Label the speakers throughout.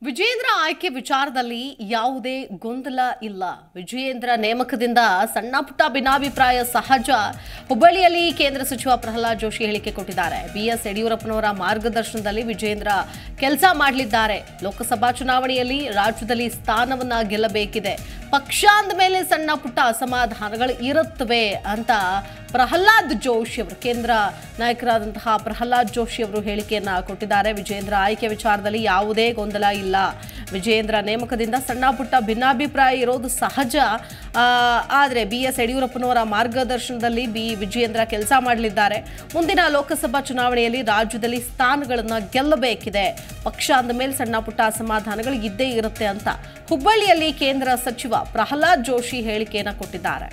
Speaker 1: ವಿಜೇಂದ್ರ ಆಯ್ಕೆ ವಿಚಾರದಲ್ಲಿ ಯಾವುದೇ ಗೊಂದಲ ಇಲ್ಲ ವಿಜಯೇಂದ್ರ ನೇಮಕದಿಂದ ಸಣ್ಣ ಪುಟ್ಟ ಭಿನ್ನಾಭಿಪ್ರಾಯ ಸಹಜ ಹುಬ್ಬಳ್ಳಿಯಲ್ಲಿ ಕೇಂದ್ರ ಸಚಿವ ಪ್ರಹ್ಲಾದ್ ಜೋಶಿ ಹೇಳಿಕೆ ಕೊಟ್ಟಿದ್ದಾರೆ ಬಿಎಸ್ ಯಡಿಯೂರಪ್ಪನವರ ಮಾರ್ಗದರ್ಶನದಲ್ಲಿ ವಿಜೇಂದ್ರ ಕೆಲಸ ಮಾಡಲಿದ್ದಾರೆ ಲೋಕಸಭಾ ಚುನಾವಣೆಯಲ್ಲಿ ರಾಜ್ಯದಲ್ಲಿ ಸ್ಥಾನವನ್ನ ಗೆಲ್ಲಬೇಕಿದೆ ಪಕ್ಷ ಅಂದ ಮೇಲೆ ಸಣ್ಣ ಪುಟ್ಟ ಅಸಮಾಧಾನಗಳು ಇರುತ್ತವೆ ಅಂತ ಪ್ರಹ್ಲಾದ್ ಜೋಶಿ ಅವರು ಕೇಂದ್ರ ನಾಯಕರಾದಂತಹ ಪ್ರಹ್ಲಾದ್ ಜೋಶಿ ಅವರು ಹೇಳಿಕೆಯನ್ನ ಕೊಟ್ಟಿದ್ದಾರೆ ವಿಜೇಂದ್ರ ಆಯ್ಕೆ ವಿಚಾರದಲ್ಲಿ ಯಾವುದೇ ಗೊಂದಲ ಇಲ್ಲ ವಿಜೇಂದ್ರ ನೇಮಕದಿಂದ ಸಣ್ಣ ಪುಟ್ಟ ಭಿನ್ನಾಭಿಪ್ರಾಯ ಇರೋದು ಸಹಜ ಆ, ಆದರೆ ಬಿ ಎಸ್ ಯಡಿಯೂರಪ್ಪನವರ ಮಾರ್ಗದರ್ಶನದಲ್ಲಿ ಬಿ ವಿಜೇಂದ್ರ ಕೆಲಸ ಮಾಡಲಿದ್ದಾರೆ ಮುಂದಿನ ಲೋಕಸಭಾ ಚುನಾವಣೆಯಲ್ಲಿ ರಾಜ್ಯದಲ್ಲಿ ಸ್ಥಾನಗಳನ್ನು ಗೆಲ್ಲಬೇಕಿದೆ ಪಕ್ಷ ಅಂದ ಮೇಲೆ ಸಣ್ಣ ಪುಟ್ಟ ಅಸಮಾಧಾನಗಳು ಇದ್ದೇ ಇರುತ್ತೆ ಅಂತ ಹುಬ್ಬಳ್ಳಿಯಲ್ಲಿ ಕೇಂದ್ರ ಸಚಿವ ಪ್ರಹ್ಲಾದ್ ಜೋಶಿ ಹೇಳಿಕೆಯನ್ನು ಕೊಟ್ಟಿದ್ದಾರೆ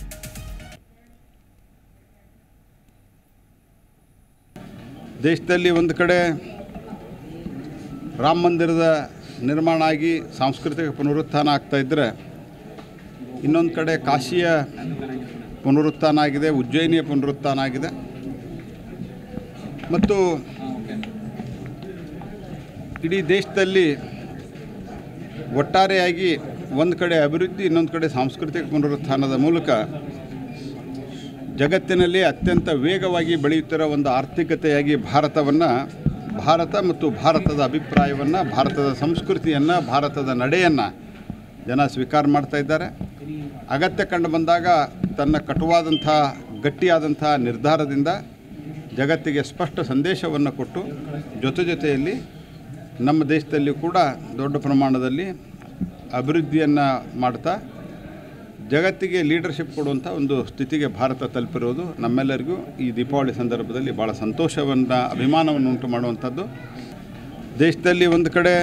Speaker 2: ದೇಶದಲ್ಲಿ ಒಂದು ಕಡೆ ರಾಮ ಮಂದಿರದ ನಿರ್ಮಾಣ ಆಗಿ ಸಾಂಸ್ಕೃತಿಕ ಪುನರುತ್ಥಾನ ಆಗ್ತಾ ಇದ್ದರೆ ಇನ್ನೊಂದು ಕಡೆ ಕಾಶಿಯ ಪುನರುತ್ಥಾನ ಆಗಿದೆ ಉಜ್ಜಯಿನಿಯ ಪುನರುತ್ಥಾನ ಆಗಿದೆ ಮತ್ತು ಇಡೀ ದೇಶದಲ್ಲಿ ಒಟ್ಟಾರೆಯಾಗಿ ಒಂದು ಕಡೆ ಅಭಿವೃದ್ಧಿ ಇನ್ನೊಂದು ಕಡೆ ಸಾಂಸ್ಕೃತಿಕ ಪುನರುತ್ಥಾನದ ಮೂಲಕ ಜಗತ್ತಿನಲ್ಲಿ ಅತ್ಯಂತ ವೇಗವಾಗಿ ಬೆಳೆಯುತ್ತಿರೋ ಒಂದು ಆರ್ಥಿಕತೆಯಾಗಿ ಭಾರತವನ್ನು ಭಾರತ ಮತ್ತು ಭಾರತದ ಅಭಿಪ್ರಾಯವನ್ನು ಭಾರತದ ಸಂಸ್ಕೃತಿಯನ್ನು ಭಾರತದ ನಡೆಯನ್ನು ಜನ ಸ್ವೀಕಾರ ಮಾಡ್ತಾ ಇದ್ದಾರೆ ಅಗತ್ಯ ಕಂಡು ಬಂದಾಗ ತನ್ನ ಕಟುವಾದಂಥ ಗಟ್ಟಿಯಾದಂಥ ನಿರ್ಧಾರದಿಂದ ಜಗತ್ತಿಗೆ ಸ್ಪಷ್ಟ ಸಂದೇಶವನ್ನು ಕೊಟ್ಟು ಜೊತೆ ಜೊತೆಯಲ್ಲಿ ನಮ್ಮ ದೇಶದಲ್ಲಿ ಕೂಡ ದೊಡ್ಡ ಪ್ರಮಾಣದಲ್ಲಿ ಅಭಿವೃದ್ಧಿಯನ್ನು ಮಾಡ್ತಾ ಜಗತ್ತಿಗೆ ಲೀಡರ್ಶಿಪ್ ಕೊಡುವಂಥ ಒಂದು ಸ್ಥಿತಿಗೆ ಭಾರತ ತಲುಪಿರೋದು ನಮ್ಮೆಲ್ಲರಿಗೂ ಈ ದೀಪಾವಳಿ ಸಂದರ್ಭದಲ್ಲಿ ಭಾಳ ಸಂತೋಷವನ್ನು ಅಭಿಮಾನವನ್ನು ಉಂಟು ಮಾಡುವಂಥದ್ದು ದೇಶದಲ್ಲಿ ಒಂದು ಕಡೆ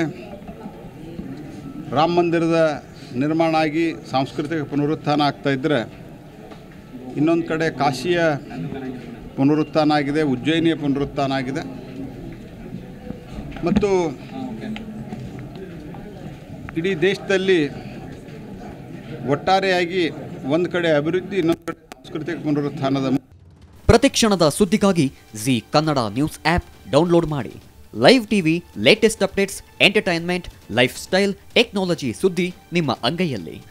Speaker 2: ರಾಮ ಮಂದಿರದ ನಿರ್ಮಾಣ ಆಗಿ ಸಾಂಸ್ಕೃತಿಕ ಪುನರುತ್ಥಾನ ಆಗ್ತಾ ಇದ್ದರೆ ಇನ್ನೊಂದು ಕಡೆ ಕಾಶಿಯ ಪುನರುತ್ಥಾನ ಆಗಿದೆ ಉಜ್ಜಯಿನಿಯ ಪುನರುತ್ಥಾನ ಆಗಿದೆ ಮತ್ತು ಇಡೀ ದೇಶದಲ್ಲಿ ಒಟ್ಟಾರೆಯಾಗಿ ಒಂದು ಕಡೆ ಅಭಿವೃದ್ಧಿ ಇನ್ನೊಂದು ಕಡೆ ಸಾಂಸ್ಕೃತಿಕ ಪುನರುತ್ಥಾನದ
Speaker 3: ಪ್ರತಿಕ್ಷಣದ ಸುದ್ದಿಗಾಗಿ Zee Kannada news app download ಮಾಡಿ live TV latest updates entertainment lifestyle technology ಸುದ್ದಿ ನಿಮ್ಮ ಅಂಗೈಯಲ್ಲಿ